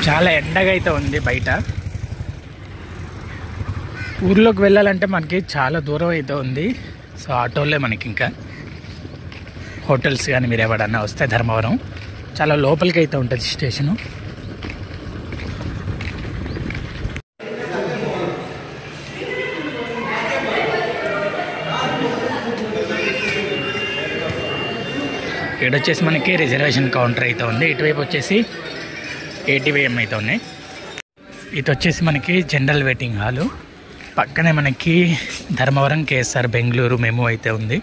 చాలా ఎండగా అయితే ఉంది బయట ఊర్లోకి వెళ్ళాలంటే మనకి చాలా దూరం అయితే ఉంది సో ఆటోలే మనకి ఇంకా హోటల్స్ కానీ మీరు ఎవడన్నా వస్తే ధర్మవరం చాలా లోపలికి అయితే ఉంటుంది స్టేషను ఇక్కడ వచ్చేసి మనకి రిజర్వేషన్ కౌంటర్ అయితే ఉంది ఇటువైపు వచ్చేసి ఏటీవీఎం అయితే ఉన్నాయి ఇది వచ్చేసి మనకి జనరల్ వెయిటింగ్ హాలు పక్కనే మనకి ధర్మవరం కేఎస్ఆర్ బెంగళూరు మెమో అయితే ఉంది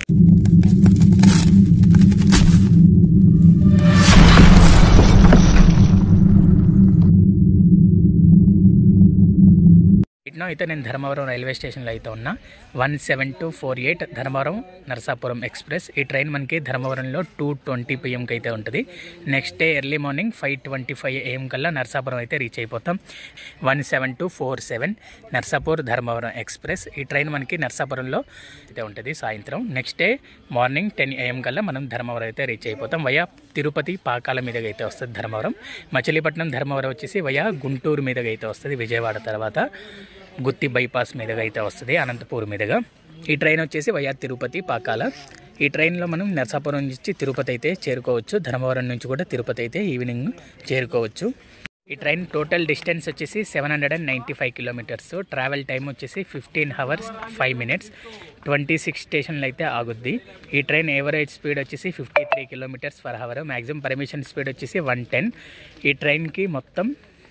ఇట్నో అయితే నేను ధర్మవరం రైల్వే స్టేషన్లో అయితే ఉన్నా one seven two four eight Dharmavaram Narasapuram express ఈ ట్రైన్ మనకి ధర్మవరంలో టూ ట్వంటీ పిఎంకి అయితే ఉంటుంది next day early morning five twenty five AM కల్లా నరసాపురం అయితే రీచ్ అయిపోతాం one seven two four seven Narsapur Dharmavaram express ఈ ట్రైన్ మనకి నర్సాపురంలో అయితే ఉంటుంది సాయంత్రం next day morning ten AM కల్లా మనం ధర్మవరం అయితే రీచ్ అయిపోతాం వయా తిరుపతి పాకాల మీదగా అయితే వస్తుంది ధర్మవరం మచిలీపట్నం ధర్మవరం వచ్చేసి వయా గుంటూరు మీదగా అయితే వస్తుంది విజయవాడ తర్వాత గుత్తి బైపాస్ మీదుగా అయితే వస్తుంది అనంతపూర్ మీదుగా ఈ ట్రైన్ వచ్చేసి వయా తిరుపతి పాకాల ఈ ట్రైన్లో మనం నరసాపురం నుంచి తిరుపతి అయితే చేరుకోవచ్చు ధర్మవరం నుంచి కూడా తిరుపతి అయితే ఈవినింగ్ చేరుకోవచ్చు ఈ ట్రైన్ టోటల్ డిస్టెన్స్ వచ్చేసి seven hundred and ninety five kilometres travel time వచ్చేసి fifteen hours five minutes twenty six స్టేషన్లు అయితే ఆగుద్ది ఈ ట్రైన్ ఏవరేజ్ స్పీడ్ వచ్చేసి fifty three kilometres per hour maximum permission speed వచ్చేసి వన్ టెన్ ఈ ట్రైన్కి మొత్తం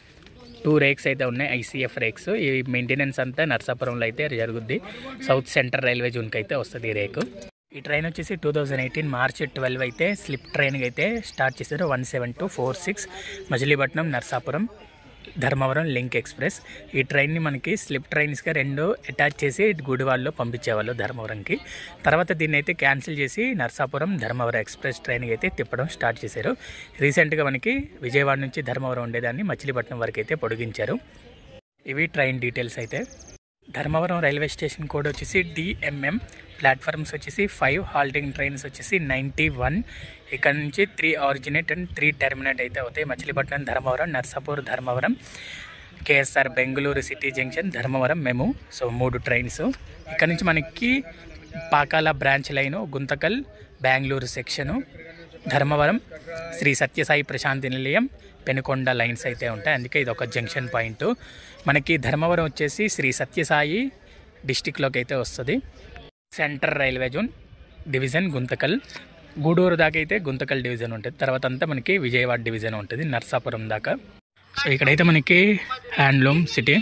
టూ రేక్స్ అయితే ఉన్నాయి ఐసీఎఫ్ రేక్స్ ఈ మెయింటెనెన్స్ అంతా నర్సాపురంలో అయితే జరుగుద్ది సౌత్ సెంట్రల్ రైల్వే జోన్కి అయితే వస్తుంది ఈ రేకు ఈ ట్రైన్ వచ్చేసి two thousand eighteen March twelve అయితే స్లిప్ ట్రైన్కి అయితే స్టార్ట్ చేశారు one seven two four six Machilipatnam Narsapuram Dharmavaram link express ఈ ట్రైన్ని మనకి స్లిప్ ట్రైన్స్గా రెండు అటాచ్ చేసి గుడివాడలో పంపించేవాళ్ళు ధర్మవరంకి తర్వాత దీన్ని అయితే క్యాన్సిల్ చేసి నర్సాపురం ధర్మవరం ఎక్స్ప్రెస్ ట్రైన్కి అయితే తిప్పడం స్టార్ట్ చేశారు రీసెంట్గా మనకి విజయవాడ నుంచి ధర్మవరం ఉండేదాన్ని మచిలీపట్నం వరకు అయితే పొడిగించారు ఇవి ట్రైన్ డీటెయిల్స్ అయితే ధర్మవరం రైల్వే స్టేషన్ కోడ్ వచ్చేసి డిఎంఎం ప్లాట్ఫామ్స్ వచ్చేసి ఫైవ్ హాల్టింగ్ ట్రైన్స్ వచ్చేసి నైంటీ వన్ ఇక్కడ నుంచి three originate and three terminate అయితే అవుతాయి Machilipatnam Dharmavaram Narsapur Dharmavaram KSR Bengaluru city junction Dharmavaram మేము సో మూడు ట్రైన్స్ ఇక్కడ నుంచి మనకి Pakala branch line Guntakal Bengaluru section Dharmavaram Shri Sathyasai Prasanthi Nilayam Penukonda lines అయితే ఉంటాయి అందుకే ఇది ఒక జంక్షన్ పాయింట్ మనకి ధర్మవరం వచ్చేసి శ్రీ సత్యసాయి డిస్టిక్లోకి అయితే వస్తుంది central railway zone division Guntakal Gudur దాకా అయితే గుంతకల్ డివిజన్ ఉంటుంది తర్వాత అంతా మనకి విజయవాడ డివిజన్ ఉంటుంది నర్సాపురం దాకా సో ఇక్కడైతే మనకి handloom city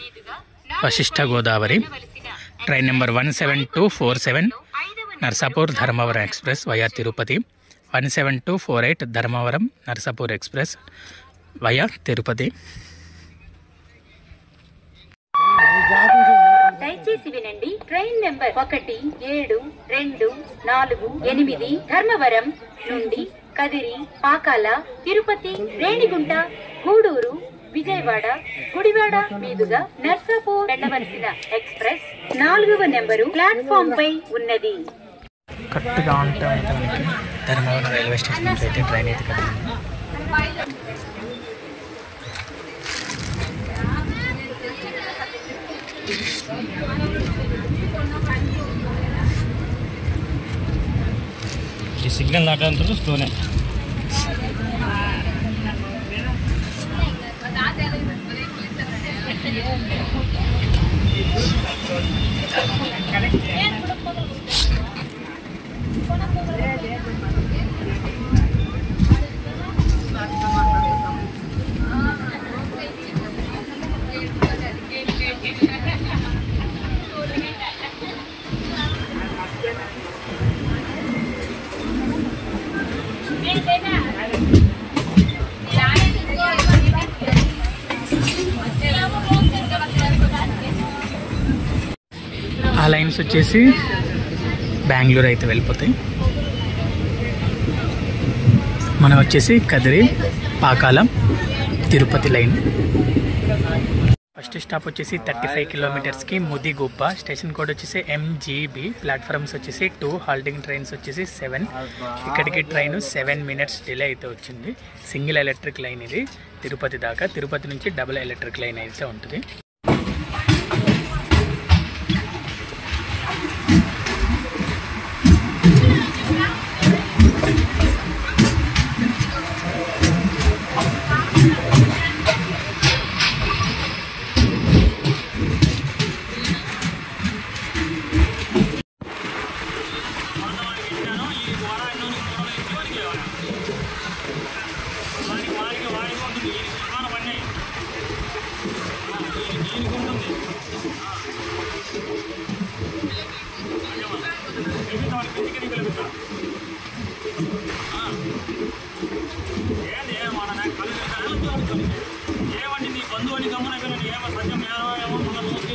Vasishta Godavari train number one seven two four seven Narsapur Dharmavaram express via Tirupati one seven two four eight Dharmavaram Narsapur express via Tirupati దయచేసి వినండి ట్రైన్ నెంబర్ ఒకటి ఏడు రెండు నాలుగు ఎనిమిది ధర్మవరం నుండి కదిరి పాకాల తిరుపతి రేణిగుంట గూడూరు విజయవాడ గుడివాడ మీదుగా నర్సాపూర్ వెళ్ళవలసిన ఎక్స్ప్రెస్ నాలుగవ నెంబరు ప్లాట్ఫామ్ పై ఉన్నది కరెక్ట్గా ఉంటే అయితే మనకి ధర్మవరం రైల్వే స్టేషన్ నుంచి అయితే ట్రైన్ అయితే కదిలింది ఈ సిగ్నల్ దాటంతా స్లోనే ఆ లైన్స్ వచ్చేసి బెంగళూరు అయితే వెళ్ళిపోతాయి మనం వచ్చేసి Kadiri Pakala Tirupati line first stop వచ్చేసి థర్టీ ఫైవ్ కిలోమీటర్స్కి ముదిగుప్ప స్టేషన్ కోడ్ వచ్చేసి ఎంజీబీ ప్లాట్ఫామ్స్ వచ్చేసి టూ హాల్టింగ్ ట్రైన్స్ వచ్చేసి సెవెన్ ఇక్కడికి ట్రైన్ సెవెన్ మినిట్స్ డిలే అయితే వచ్చింది సింగిల్ ఎలక్ట్రిక్ లైన్ ఇది తిరుపతి దాకా తిరుపతి నుంచి డబుల్ ఎలక్ట్రిక్ లైన్ అయితే ఉంటుంది ఏమండి నీ బంధువుని గమన ఏమో సత్యం ఏమో ఏమో మన రోజు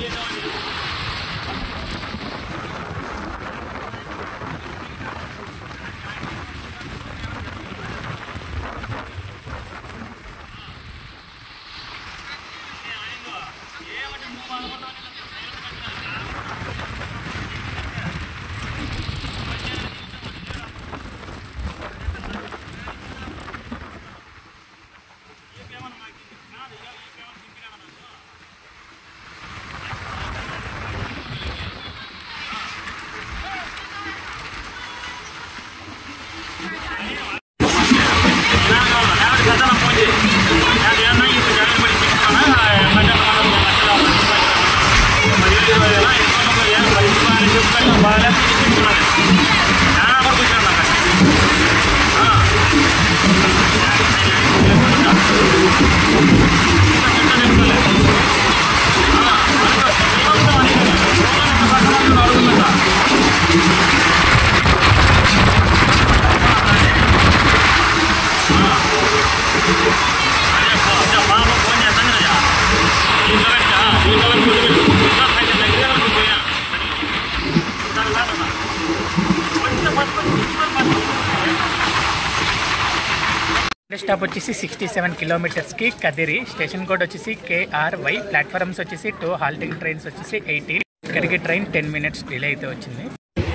నెక్స్ట్ స్టాప్ వచ్చేసి సిక్స్టీ సెవెన్ కిలోమీటర్స్కి కదిరి స్టేషన్ కోడ్ వచ్చేసి కేఆర్వై ప్లాట్ఫామ్స్ వచ్చేసి టూ హాల్టింగ్ ట్రైన్స్ వచ్చేసి ఎయిటీన్ ఇక్కడికి ట్రైన్ టెన్ మినిట్స్ డిలే అయితే వచ్చింది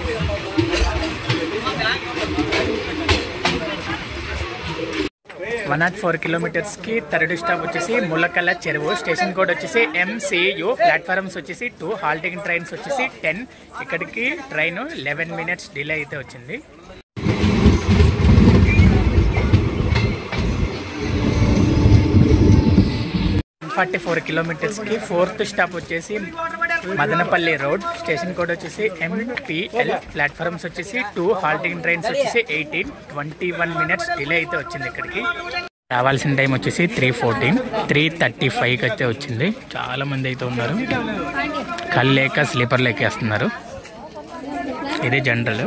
వన్ నాట్ ఫోర్ కిలోమీటర్స్కి థర్డ్ స్టాప్ వచ్చేసి ములకల చెరువు స్టేషన్ కోడ్ వచ్చేసి ఎంసీయు ప్లాట్ఫామ్స్ వచ్చేసి టూ హాల్టింగ్ ట్రైన్స్ వచ్చేసి టెన్ ఇక్కడికి ట్రైన్ లెవెన్ మినిట్స్ డిలే అయితే వచ్చింది ఫార్టీ ఫోర్ కిలోమీటర్స్కి ఫోర్త్ స్టాప్ వచ్చేసి మదనపల్లి రోడ్ స్టేషన్ కోడ్ వచ్చేసి ఎంపీఎల్ ప్లాట్ఫామ్స్ వచ్చేసి టూ హాల్టింగ్ ట్రైన్స్ వచ్చేసి eighteen twenty one minutes delay అయితే వచ్చింది ఇక్కడికి రావాల్సిన టైం వచ్చేసి త్రీ ఫోర్టీన్ త్రీ థర్టీ ఫైవ్కి అయితే వచ్చింది చాలా మంది అయితే ఉన్నారు కళ్ళు లేక స్లీపర్ లేకేస్తున్నారు ఇది జనరల్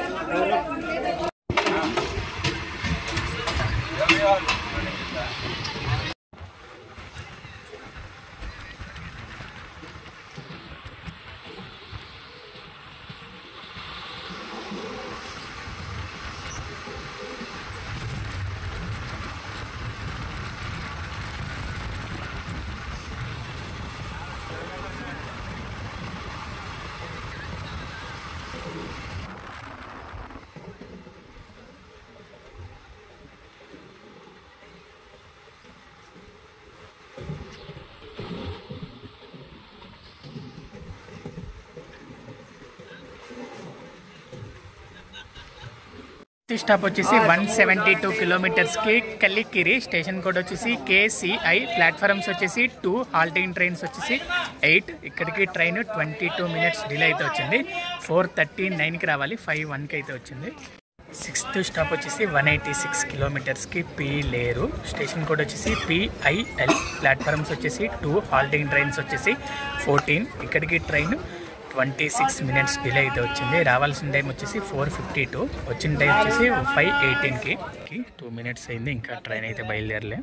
నెక్స్ట్ స్టాప్ వచ్చేసి వన్ సెవెంటీ టూ కిలోమీటర్స్కి కలికిరి స్టేషన్ కోడ్ వచ్చేసి కేసిఐ ప్లాట్ఫామ్స్ వచ్చేసి టూ హాల్టింగ్ ట్రైన్స్ వచ్చేసి ఎయిట్ ఇక్కడికి train twenty two minutes delay అయితే వచ్చింది ఫోర్ థర్టీ నైన్కి రావాలి ఫైవ్ వన్కి అయితే వచ్చింది సిక్స్త్ స్టాప్ వచ్చేసి వన్ ఎయిటీ సిక్స్ కిలోమీటర్స్కి పి లేరు స్టేషన్ కోడ్ వచ్చేసి పిఐఎల్ ప్లాట్ఫామ్స్ వచ్చేసి టూ హాల్టింగ్ ట్రైన్స్ వచ్చేసి ఫోర్టీన్ ఇక్కడికి train twenty six minutes delay అయితే వచ్చింది రావాల్సిన టైం వచ్చేసి ఫోర్ ఫిఫ్టీ టూ వచ్చిన టైం వచ్చేసి ఫైవ్ ఎయిటీన్కి టూ మినిట్స్ అయింది ఇంకా ట్రైన్ అయితే బయలుదేరలే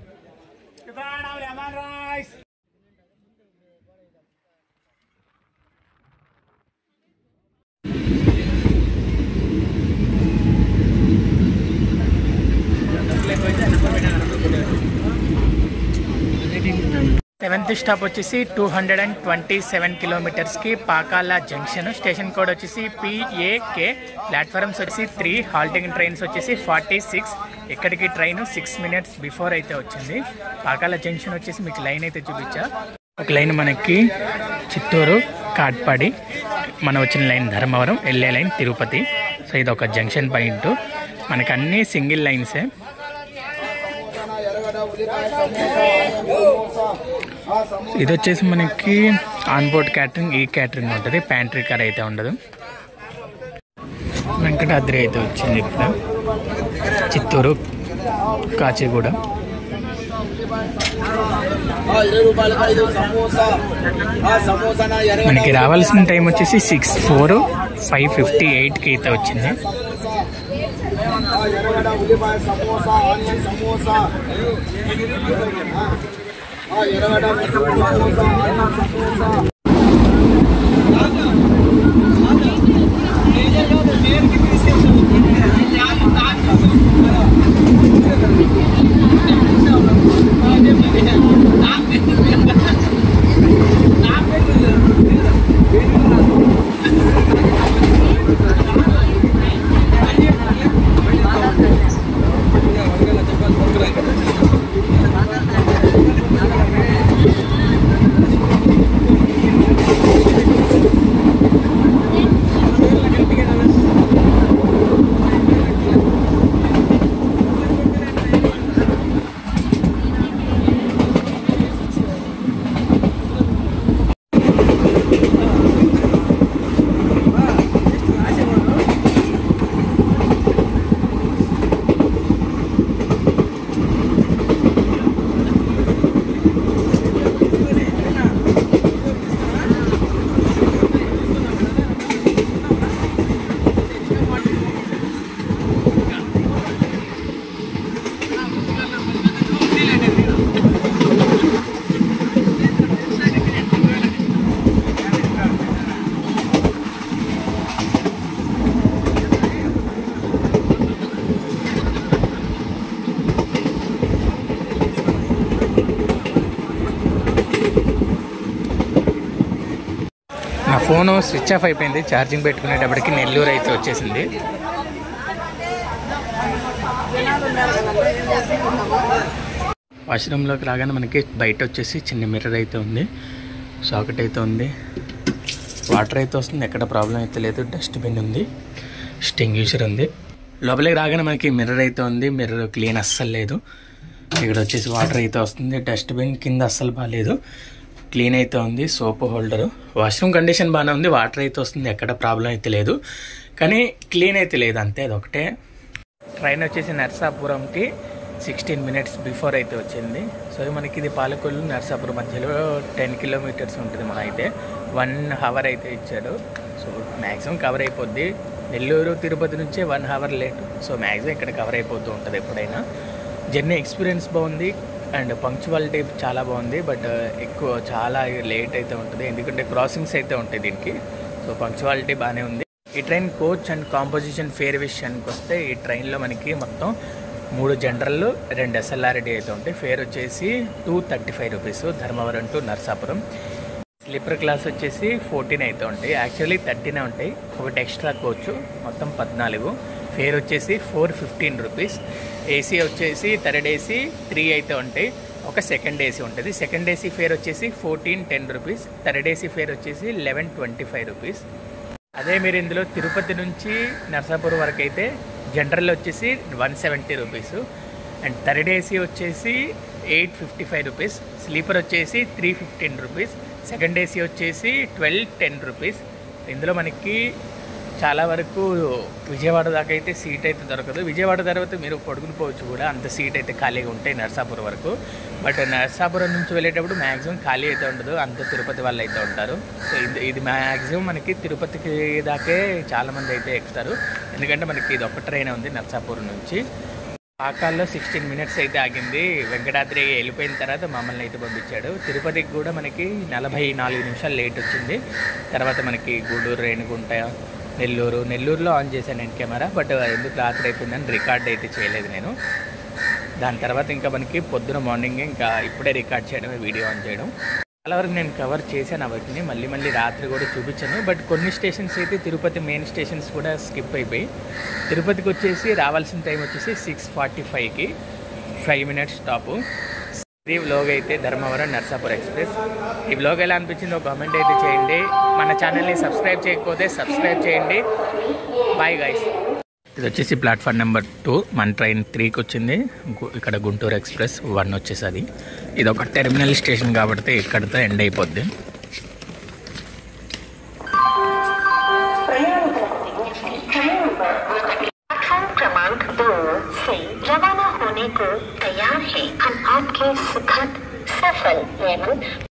సెవెంత్ స్టాప్ వచ్చేసి two hundred and twenty seven కిలోమీటర్స్కి పాకాల జంక్షన్ స్టేషన్ కోడ్ వచ్చేసి పిఏకే ప్లాట్ఫామ్స్ వచ్చేసి త్రీ హాల్టింగ్ ట్రైన్స్ వచ్చేసి ఫార్టీ సిక్స్ ఇక్కడికి ట్రైన్ సిక్స్ మినిట్స్ బిఫోర్ అయితే వచ్చింది పాకాల జంక్షన్ వచ్చేసి మీకు లైన్ అయితే చూపించా ఒక లైన్ మనకి చిత్తూరు కాట్పాడి మన వచ్చిన లైన్ ధర్మవరం వెళ్ళే లైన్ తిరుపతి సో ఇది ఒక జంక్షన్ పాయింట్ మనకి అన్ని సింగిల్ లైన్సే ఇది వచ్చేసి మనకి ఆన్ బోర్డ్ క్యాటరింగ్ ఈ క్యాటరింగ్ ఉంటుంది ప్యాంట్రీ కార్ అయితే ఉండదు వెంకటాద్రి అయితే వచ్చింది ఇప్పుడు చిత్తూరు కాచిగూడ ఇరవై రూపాయలకి ఐదు సమోసా ఆ సమోసా నా ఎరగడ మనకి రావాల్సిన టైం వచ్చేసి సిక్స్ ఫోర్ ఫైవ్ ఫిఫ్టీ ఎయిట్కి అయితే వచ్చింది ఆ ఎరగడ ఉల్లిపాయ సమోసా ఆనియన్ సమోసా ఆ ఎరగడ సమోసా ఆనియన్ సమోసా నా ఫోను స్విచ్ ఆఫ్ అయిపోయింది ఛార్జింగ్ పెట్టుకునేటప్పటికి నెల్లూరు అయితే వచ్చేసింది వాష్రూమ్లోకి రాగానే మనకి బయట వచ్చేసి చిన్న మిర్రర్ అయితే ఉంది సాకెట్ అయితే ఉంది వాటర్ అయితే వస్తుంది ఎక్కడ ప్రాబ్లం అయితే లేదు డస్ట్బిన్ ఉంది స్టింగ్యూషర్ ఉంది లోపలికి రాగానే మనకి మిర్రర్ అయితే ఉంది మిర్రర్ క్లీన్ అస్సలు లేదు ఇక్కడ వచ్చేసి వాటర్ అయితే వస్తుంది డస్ట్బిన్ కింద అస్సలు బాగాలేదు క్లీన్ అయితే ఉంది సోప్ హోల్డర్ వాష్రూమ్ కండిషన్ బాగానే ఉంది వాటర్ అయితే వస్తుంది ఎక్కడ ప్రాబ్లం అయితే లేదు కానీ క్లీన్ అయితే లేదు అంతే అదొకటే ట్రైన్ వచ్చేసి నర్సాపురంకి సిక్స్టీన్ మినిట్స్ బిఫోర్ అయితే వచ్చింది సో మనకి ఇది పాలకొల్లు నర్సాపురం మధ్యలో టెన్ కిలోమీటర్స్ ఉంటుంది మన అయితే వన్ హవర్ అయితే ఇచ్చాడు సో మ్యాక్సిమం కవర్ అయిపోద్ది నెల్లూరు తిరుపతి నుంచే one hour late so maximum ఇక్కడ కవర్ అయిపోతూ ఉంటుంది ఎప్పుడైనా జర్నీ ఎక్స్పీరియన్స్ బాగుంది అండ్ పంక్చువాలిటీ చాలా బాగుంది బట్ ఎక్కువ చాలా లేట్ అయితే ఉంటుంది ఎందుకంటే క్రాసింగ్స్ అయితే ఉంటాయి దీనికి సో పంక్చువాలిటీ బాగానే ఉంది ఈ train coach and composition fare విషయానికి వస్తే ఈ ట్రైన్లో మనకి మొత్తం మూడు జనరల్ రెండు ఎస్ఎల్ఆర్డి అయితే ఉంటాయి ఫేర్ వచ్చేసి two thirty five rupees Dharmavaram to Narsapuram sleeper class వచ్చేసి ఫోర్టీన్ అయితే ఉంటాయి యాక్చువల్లీ థర్టీనే ఉంటాయి ఒకటి ఎక్స్ట్రా కోచ్ మొత్తం పద్నాలుగు ఫేర్ వచ్చేసి ఫోర్ ఫిఫ్టీన్ రూపీస్ ఏసీ వచ్చేసి థర్డ్ ఏసీ త్రీ అయితే ఉంటాయి ఒక సెకండ్ ఏసీ ఉంటుంది సెకండ్ ఏసీ ఫేర్ వచ్చేసి fourteen ten rupees third AC fare వచ్చేసి లెవెన్ ట్వంటీ ఫైవ్ రూపీస్ అదే మీరు ఇందులో తిరుపతి నుంచి నర్సాపురం వరకు అయితే జనరల్ వచ్చేసి one seventy rupees and third AC వచ్చేసి eight fifty five rupees sleeper వచ్చేసి three fifteen rupees second AC వచ్చేసి ట్వెల్వ్ టెన్ రూపీస్ ఇందులో మనకి చాలా వరకు విజయవాడ దాకా అయితే సీట్ అయితే దొరకదు విజయవాడ తర్వాత మీరు పడుకుని పోవచ్చు కూడా అంత సీట్ అయితే ఖాళీగా ఉంటాయి నర్సాపురం వరకు బట్ నర్సాపురం నుంచి వెళ్ళేటప్పుడు మ్యాక్సిమం ఖాళీ అయితే ఉండదు అంత తిరుపతి వాళ్ళు అయితే ఉంటారు సో ఇది ఇది మ్యాక్సిమం మనకి తిరుపతికి దాకే చాలామంది అయితే ఎక్కుతారు ఎందుకంటే మనకి ఇది ఒక ట్రైన్ ఉంది నర్సాపురం నుంచి పాకాల్లో సిక్స్టీన్ మినిట్స్ అయితే ఆగింది వెంకటాద్రి వెళ్ళిపోయిన తర్వాత మమ్మల్ని అయితే పంపించాడు తిరుపతికి కూడా మనకి నలభై నాలుగు నిమిషాలు లేట్ వచ్చింది తర్వాత మనకి గూడూరు రేణిగుంట నెల్లూరు నెల్లూరులో ఆన్ చేశాను నేను కెమెరా బట్ ఎందుకు రాత్రి అయిపోయిందని రికార్డ్ అయితే చేయలేదు నేను దాని తర్వాత ఇంకా మనకి పొద్దున మార్నింగ్ ఇంకా ఇప్పుడే రికార్డ్ చేయడమే వీడియో ఆన్ చేయడం చాలా వరకు నేను కవర్ చేశాను వాటిని మళ్ళీ మళ్ళీ రాత్రి కూడా చూపించాను బట్ కొన్ని స్టేషన్స్ అయితే తిరుపతి మెయిన్ స్టేషన్స్ కూడా స్కిప్ అయిపోయి తిరుపతికి వచ్చేసి రావాల్సిన టైం వచ్చేసి సిక్స్ ఫార్టీ ఫైవ్కి ఫైవ్ మినిట్స్ స్టాపు ఈ వ్లాగ్ అయితే ధర్మవరం నర్సాపూర్ ఎక్స్ప్రెస్ ఈ వ్లాగ్ ఎలా అనిపించిందో కామెంట్ అయితే చేయండి మన ఛానల్ని సబ్స్క్రైబ్ చేయకపోతే సబ్స్క్రైబ్ చేయండి బాయ్ గైస్ ఇది వచ్చేసి ప్లాట్ఫామ్ నెంబర్ టూ మన ట్రైన్ త్రీకి వచ్చింది గు- ఇక్కడ గుంటూరు ఎక్స్ప్రెస్ వన్ వచ్చేసది ఇది ఒక టెర్మినల్ స్టేషన్ కాబట్టి ఇక్కడితో ఎండ్ అయిపోద్ది प्लेटफॉर्म क्रमांक दो से रवाना होने को तैयार है हम आपके सुखद सफल एवं